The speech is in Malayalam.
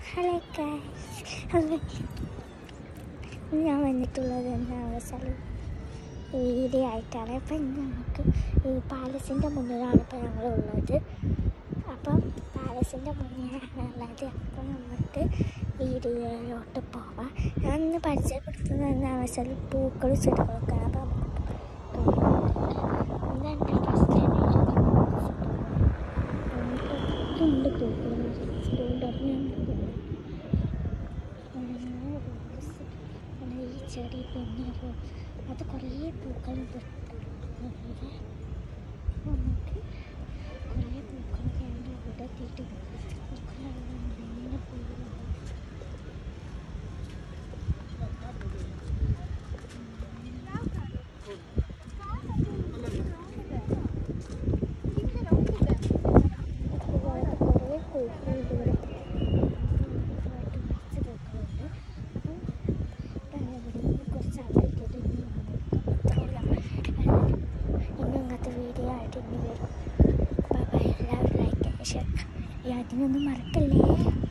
ഹലോ ഗൈസ് ഞാൻ വന്നിട്ടുള്ളത് എന്താണ് സ്ഥലം വീഡിയോ ആയിട്ടാണ് അപ്പം ഇന്ന് നമുക്ക് ഈ പാലസിൻ്റെ മുന്നിലാണ് ഇപ്പോൾ ഞങ്ങളുള്ളത് അപ്പം പാലസിൻ്റെ മുന്നിലാണുള്ളത് അപ്പം നമുക്ക് വീഡിയോയിലോട്ട് പോവാം ഞാൻ ഇന്ന് പരിചയപ്പെടുത്തുന്നത് എന്താണെന്ന് വെച്ചാൽ പൂക്കളും ചെടികളൊക്കെയാണ് അപ്പം നമുക്ക് എന്താണ് ഫസ്റ്റ് ഉണ്ട് പൂക്കൾ സ്കൂൾ തുറന്നുണ്ട് ഈ ചെടി പിന്നെ അത് കുറേ പൂക്കൾ നമുക്ക് കുറേ പൂക്കളൊക്കെ ഉണ്ട് ഇവിടെ എത്തിയിട്ട് പൂക്കളെല്ലാം പൂക്കൾ കുറേ പൂക്കളുണ്ട് ഇവിടെ കുറച്ച് അവിടേക്ക് ഇനി ഇങ്ങനത്തെ വീഡിയോ ആയിട്ട് ഇനി വരും ബൈ എല്ലാവരും ലൈക്ക് ഷെയർ അതിനൊന്നും മറക്കല്ലേ